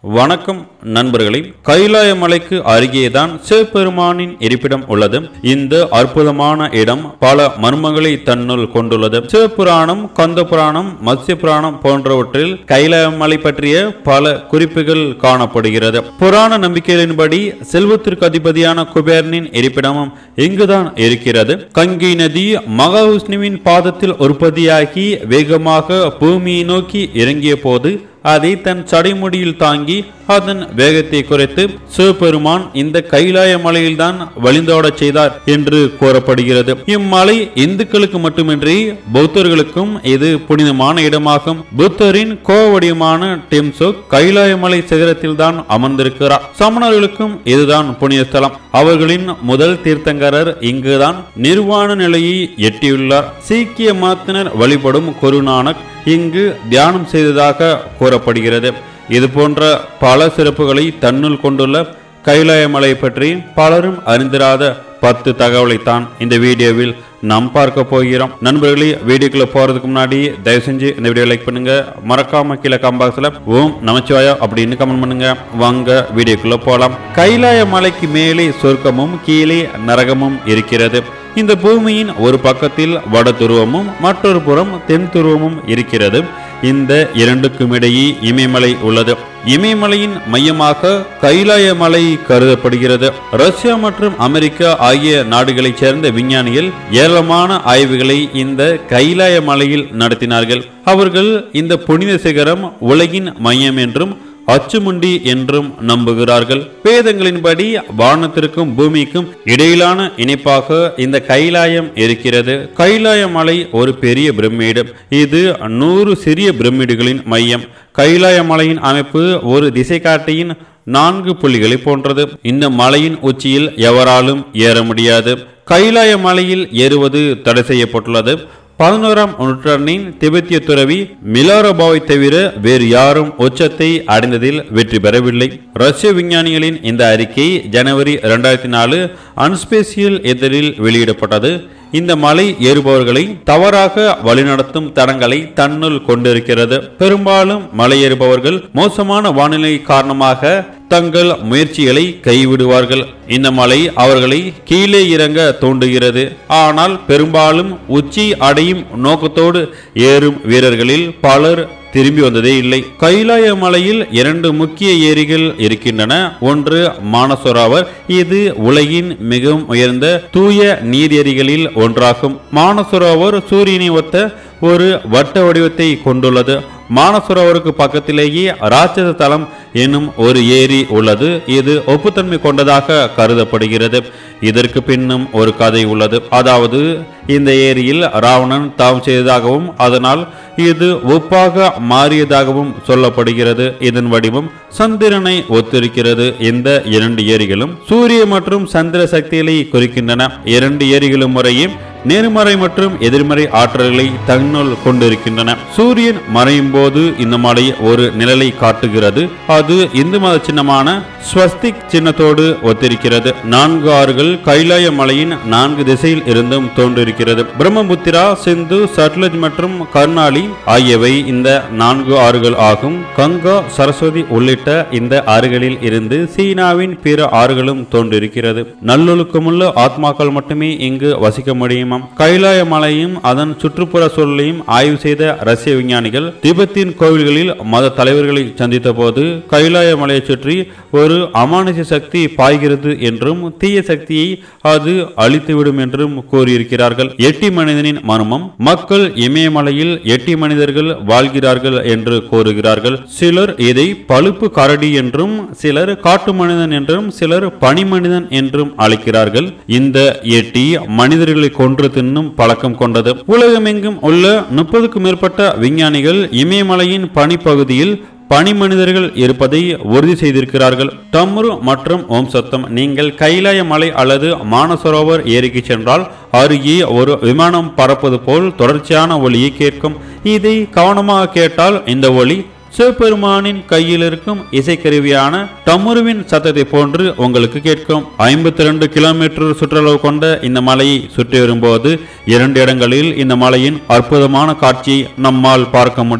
வணக்கம் நண்பர்களே கைலாய மலைக்கு அருகேதான் சிவபெருமானின் இருப்பிடம் உள்ளது இந்த அற்புதமான இடம் பல மர்மங்களை தன்னுள் கொண்டுள்ளது சிவபுராணம் கந்த புராணம் மத்ய புராணம் போன்றவற்றில் கைலாய மலை பற்றிய பல குறிப்புகள் காணப்படுகிறது புராண நம்பிக்கைகளின்படி செல்வத்திற்கு அதிபதியான குபேரனின் இருப்பிடமும் இங்குதான் இருக்கிறது கங்கை நதி மகாவிஷ்ணுவின் பாதத்தில் உற்பத்தியாகி வேகமாக பூமியை நோக்கி இறங்கிய போது அதை தன் சடைமுடியில் தாங்கி அதன் வேகத்தை குறைத்து சிவபெருமான் இந்த கைலாய மலையில்தான் வழிந்தோடச் செய்தார் என்று கூறப்படுகிறது இம்மலை இந்துக்களுக்கு மட்டுமின்றி பௌத்தர்களுக்கும் இது புனிதமான இடமாகும் புத்தரின் கோவடியமான டெம்சோக் கைலாய மலை சிகரத்தில்தான் அமர்ந்திருக்கிறார் சமணர்களுக்கும் இதுதான் புனித ஸ்தலம் அவர்களின் முதல் தீர்த்தங்கரர் இங்குதான் நிர்வாண நிலையை எட்டியுள்ளார் சீக்கிய மதத்தினர் வழிபடும் குருநானக் இங்கு தியானம் செய்ததாக கூறப்படுகிறது இது போன்ற பல சிறப்புகளை தன்னுள் கொண்டுள்ள கைலாய மலை பற்றி பலரும் அறிந்திராத பத்து தகவலை தான் இந்த வீடியோவில் நாம் பார்க்க போகிறோம் நண்பர்களே வீடியோக்குள்ள போறதுக்கு முன்னாடி தயவு செஞ்சு இந்த வீடியோ லைக் பண்ணுங்க மறக்காம கீழே காம்பாக்ஸ்ல ஓம் நமச்சிவாயா அப்படின்னு கமெண்ட் பண்ணுங்க வாங்க வீடியோக்குள்ள போலாம் கைலாய மலைக்கு மேலே சொர்க்கமும் கீழே நரகமும் இருக்கிறது இந்த பூமியின் ஒரு பக்கத்தில் வட துருவமும் மற்றொரு புறம் தென் துருவமும் இருக்கிறது இந்த இரண்டுக்கும் இடையே இமயமலை உள்ளது இமயமலையின் மையமாக கைலாய மலை கருதப்படுகிறது ரஷ்யா மற்றும் அமெரிக்கா ஆகிய நாடுகளைச் சேர்ந்த விஞ்ஞானிகள் ஏராளமான ஆய்வுகளை இந்த கைலாய மலையில் நடத்தினார்கள் அவர்கள் இந்த புனித சிகரம் உலகின் மையம் என்றும் அச்சுமுண்டி என்றும் நம்புகிறார்கள் வேதங்களின்படி வானத்திற்கும் பூமிக்கும் இடையிலான இணைப்பாக இந்த கைலாயம் இருக்கிறது கைலாய மலை ஒரு பெரிய பிரமிடு இது நூறு சிறிய பிரமிடுகளின் மையம் கைலாய மலையின் அமைப்பு ஒரு திசைகாட்டியின் நான்கு புள்ளிகளை போன்றது இந்த மலையின் உச்சியில் எவராலும் ஏற முடியாது கைலாய மலையில் ஏறுவது தடை செய்யப்பட்டுள்ளது பதினோராம் நூற்றாண்டின் திபெத்திய துறவி மிலாரோபாவை தவிர வேறு யாரும் உச்சத்தை அடைந்ததில் வெற்றி பெறவில்லை ரஷ்ய விஞ்ஞானிகளின் இந்த அறிக்கை ஜனவரி இரண்டாயிரத்தி நாலு அன்ஸ்பேசியல் இதழில் வெளியிடப்பட்டது இந்த மலை ஏறுபவர்களை தவறாக வழிநடத்தும் தடங்களை தன்னுள் கொண்டிருக்கிறது பெரும்பாலும் மலை ஏறுபவர்கள் மோசமான வானிலை காரணமாக தங்கள் முயற்சிகளை கைவிடுவார்கள் இந்த மலை அவர்களை கீழே இறங்க தூண்டுகிறது ஆனால் பெரும்பாலும் உச்சி அடையும் நோக்கத்தோடு ஏறும் வீரர்களில் பலர் திரும்பி வந்ததே இல்லை கைலாய மலையில் இரண்டு முக்கிய ஏரிகள் இருக்கின்றன ஒன்று மானசரோவர் இது உலகின் மிகவும் உயர்ந்த தூய நீர் ஏரிகளில் ஒன்றாகும் மானசரோவர் சூரியனை ஒத்த ஒரு வட்ட வடிவத்தை கொண்டுள்ளது மானசரோவருக்கு பக்கத்திலேயே ராட்சச தலம் என்னும் ஒரு ஏரி உள்ளது இது ஒப்புத்தன்மை கொண்டதாக கருதப்படுகிறது இதற்கு பின்னும் ஒரு கதை உள்ளது அதாவது இந்த ஏரியில் ராவணன் தாம் செய்ததாகவும் அதனால் இது ஒப்பாக மாறியதாகவும் சொல்லப்படுகிறது இதன் வடிவம் சந்திரனை ஒத்திருக்கிறது இந்த இரண்டு ஏரிகளும் சூரிய மற்றும் சந்திர சக்திகளை குறிக்கின்றன இரண்டு ஏரிகளும் முறையும் நேர்மறை மற்றும் எதிர்மறை ஆற்றல்களை தன்னுள் கொண்டிருக்கின்றன சூரியன் மறையும் போது இந்த மலை ஒரு நிழலை காட்டுகிறது அது இந்து மத சின்னமான ஸ்வஸ்திக் சின்னத்தோடு ஒத்திருக்கிறது நான்கு ஆறுகள் கைலாய மலையின் நான்கு திசையில் இருந்தும் தோன்றிருக்கிறது பிரம்மபுத்திரா சிந்து சட்லஜ் மற்றும் கர்நாலி ஆகியவை இந்த நான்கு ஆறுகள் ஆகும் கங்கா சரஸ்வதி உள்ளிட்ட இந்த ஆறுகளில் இருந்து சீனாவின் பிற ஆறுகளும் தோன்றிருக்கிறது நல்லொழுக்கமுள்ள ஆத்மாக்கள் மட்டுமே இங்கு வசிக்க முடியுமாம் கைலாய மலையும் அதன் சுற்றுப்புற சூழலையும் ஆய்வு செய்த ரஷ்ய விஞ்ஞானிகள் திபெத்தின் கோவில்களில் மத தலைவர்களை சந்தித்த போது கைலாய மலையை சுற்றி ஒரு அமானுஷ சக்தி பாய்கிறது என்றும் தீய சக்தியை அது அழித்துவிடும் என்றும் கூறியிருக்கிறார்கள் எட்டி மனிதனின் மர்மம் மக்கள் இமயமலையில் எட்டி மனிதர்கள் வாழ்கிறார்கள் என்று கூறுகிறார்கள் சிலர் இதை பழுப்பு கரடி என்றும் சிலர் காட்டு மனிதன் என்றும் சிலர் பனி மனிதன் என்றும் அழைக்கிறார்கள் இந்த எட்டி மனிதர்களை கொன்று தின்னும் பழக்கம் கொண்டது உலகமெங்கும் உள்ள முப்பதுக்கும் மேற்பட்ட விஞ்ஞானிகள் இமயமலையின் பனிப்பகுதியில் பனி மனிதர்கள் இருப்பதை உறுதி செய்திருக்கிறார்கள் டம்ரு மற்றும் ஓம் சத்தம் நீங்கள் கைலாய மலை அல்லது மானசரோவர் ஏரிக்கு சென்றால் அருகே ஒரு விமானம் பறப்பது போல் தொடர்ச்சியான ஒலியை கேட்கும் இதை கவனமாக கேட்டால் இந்த ஒலி சிவபெருமானின் கையில் இருக்கும் இசைக்கருவியான டமுருவின் சத்தத்தை போன்று உங்களுக்கு கேட்கும் ஐம்பத்தி ரெண்டு கிலோமீட்டர் சுற்றளவு கொண்ட இந்த மலையை சுற்றி வரும்போது இரண்டு இடங்களில் இந்த மலையின் அற்புதமான காட்சியை நம்மால் பார்க்க முடியும்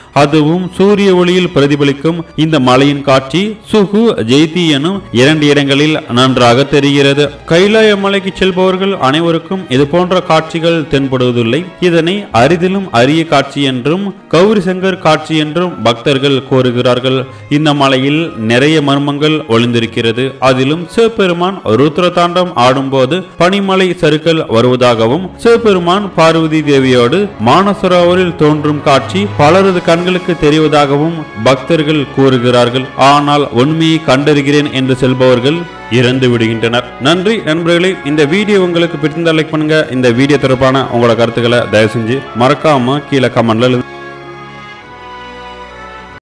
அதுவும் சூரிய ஒளியில் பிரதிபலிக்கும் இந்த மலையின் காட்சி சுகு ஜெய்தி எனும் இரண்டு இடங்களில் நன்றாக தெரிகிறது கைலாய மலைக்கு செல்பவர்கள் அனைவருக்கும் இது போன்ற காட்சிகள் தென்படுவதில்லை இதனை அரிதிலும் அரிய காட்சி என்றும் கௌரி சங்கர் காட்சி என்றும் பக்தர்கள் கோருகிறார்கள் இந்த மலையில் நிறைய மர்மங்கள் ஒளிந்திருக்கிறது அதிலும் சிவபெருமான் ருத்ர தாண்டம் ஆடும்போது பனிமலை சறுக்கல் வருவதாகவும் சிவபெருமான் பார்வதி தேவியோடு மானசரோவரில் தோன்றும் காட்சி பலரது கண்களுக்கு தெரிவதாகவும் பக்தர்கள் கூறுகிறார்கள் ஆனால் உண்மையை கண்டறிகிறேன் என்று செல்பவர்கள் இறந்து விடுகின்றனர் நன்றி நண்பர்களே இந்த வீடியோ உங்களுக்கு பிடிச்சிருந்தா லைக் பண்ணுங்க இந்த வீடியோ தொடர்பான உங்களோட கருத்துக்களை தயவு செஞ்சு மறக்காம கீழே கமெண்ட்ல எழுதுங்க.